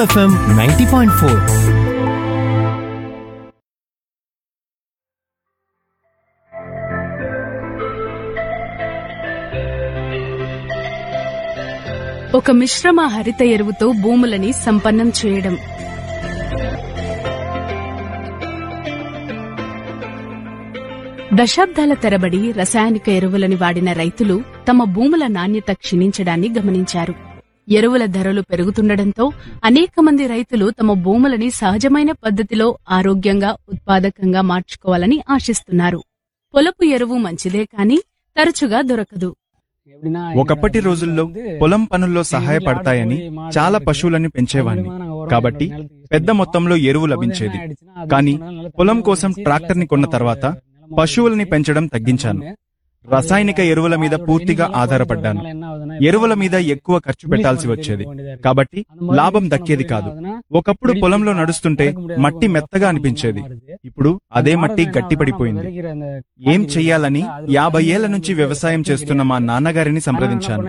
FM ninety point four ఒక మిశ్రమ హరిత ఎరువుతో భూములని సంపన్నం చేయడం దశాబ్దాల తరబడి రసాయనిక ఎరువులని వాడిన రైతులు తమ భూముల నాణ్యత క్షీణించడాన్ని గమనించారు ఎరువుల ధరలు పెరుగుతుండటంతో అనేక మంది రైతులు తమ భూములని సహజమైన పద్ధతిలో ఆరోగ్యంగా ఉత్పాదకంగా మార్చుకోవాలని ఆశిస్తున్నారు పొలపు ఎరువు మంచిదే కాని తరచుగా దొరకదు ఒకప్పటి రోజుల్లో పొలం పనుల్లో సహాయపడతాయని చాలా పశువులని పెంచేవాణ్ణి కాబట్టి పెద్ద మొత్తంలో ఎరువు లభించేది కానీ పొలం కోసం ట్రాక్టర్ని కొన్న తర్వాత పశువుల్ని పెంచడం తగ్గించాను రసాయనిక ఎరువుల మీద పూర్తిగా ఆధారపడ్డాను ఎరువుల మీద ఎక్కువ ఖర్చు పెట్టాల్సి వచ్చేది కాబట్టి లాభం దక్కేది కాదు ఒకప్పుడు పొలంలో నడుస్తుంటే మట్టి మెత్తగా అనిపించేది ఇప్పుడు అదే మట్టి గట్టిపడిపోయింది ఏం చెయ్యాలని యాభై ఏళ్ల నుంచి వ్యవసాయం చేస్తున్న మా నాన్నగారిని సంప్రదించాను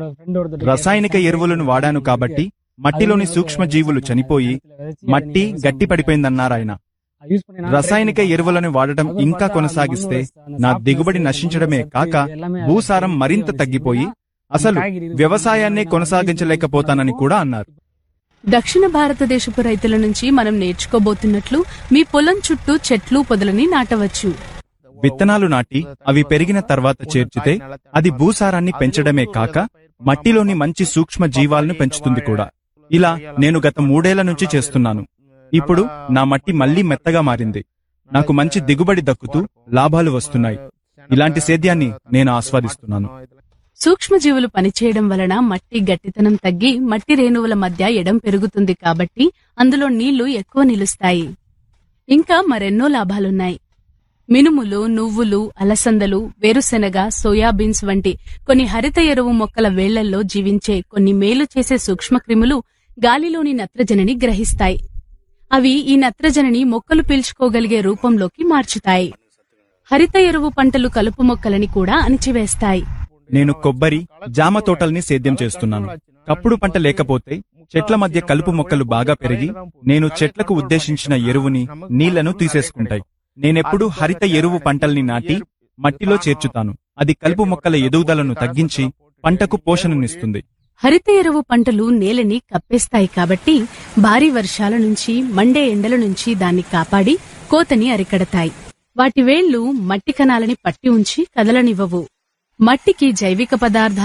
రసాయనిక ఎరువులను వాడాను కాబట్టి మట్టిలోని సూక్ష్మ జీవులు చనిపోయి మట్టి గట్టిపడిపోయిందన్నారాయన రసాయనిక ఎరువులను వాడటం ఇంకా కొనసాగిస్తే నా దిగుబడి నశించడమే కాక భూసారం మరింత తగ్గిపోయి అసలు వ్యవసాయాన్నే కొనసాగించలేకపోతానని కూడా అన్నారు దక్షిణ భారతదేశపు రైతుల నుంచి మనం నేర్చుకోబోతున్నట్లు మీ పొలం చుట్టూ చెట్లు పొదలని నాటవచ్చు విత్తనాలు నాటి అవి పెరిగిన తర్వాత చేర్చితే అది భూసారాన్ని పెంచడమే కాక మట్టిలోని మంచి సూక్ష్మ జీవాలను పెంచుతుంది కూడా ఇలా నేను గత మూడేళ్ల నుంచి చేస్తున్నాను ఇప్పుడు నా మట్టి మళ్లీ మెత్తగా మారింది నాకు మంచి దిగుబడి దక్కుతూ లాభాలు వస్తున్నాయి ఇలాంటి సేద్యాన్ని నేను ఆస్వాదిస్తున్నాను సూక్ష్మజీవులు పనిచేయడం వలన మట్టి గట్టితనం తగ్గి మట్టి రేణువుల మధ్య ఎడం పెరుగుతుంది కాబట్టి అందులో నీళ్లు ఎక్కువ నిలుస్తాయి ఇంకా మరెన్నో లాభాలున్నాయి మినుములు నువ్వులు అలసందలు వేరుశెనగ సోయాబీన్స్ వంటి కొన్ని హరిత ఎరువు మొక్కల వేళ్లల్లో జీవించే కొన్ని మేలు చేసే సూక్ష్మక్రిములు గాలిలోని నత్రజనిని గ్రహిస్తాయి అవి ఈ నత్రజనిని మొక్కలు పీల్చుకోగలిగే రూపంలోకి మార్చుతాయి హరిత ఎరువు పంటలు కలుపు మొక్కలని కూడా అణిచివేస్తాయి నేను కొబ్బరి జామ తోటల్ని సేద్యం చేస్తున్నాను కప్పుడు పంట లేకపోతే చెట్ల మధ్య కలుపు మొక్కలు బాగా పెరిగి నేను చెట్లకు ఉద్దేశించిన ఎరువుని నీళ్లను తీసేసుకుంటాయి నేనెప్పుడు హరిత ఎరువు పంటల్ని నాటి మట్టిలో చేర్చుతాను అది కలుపు మొక్కల ఎదుగుదలను తగ్గించి పంటకు పోషణనిస్తుంది హరిత ఎరువు పంటలు నేలని కప్పేస్తాయి కాబట్టి భారీ వర్షాల నుంచి మండే ఎండల నుంచి దాన్ని కాపాడి కోతని అరికడతాయి వాటి వేళ్లు మట్టి కణాలని పట్టి ఉంచి కదలనివ్వవు మట్టికి జైవిక పదార్థాలు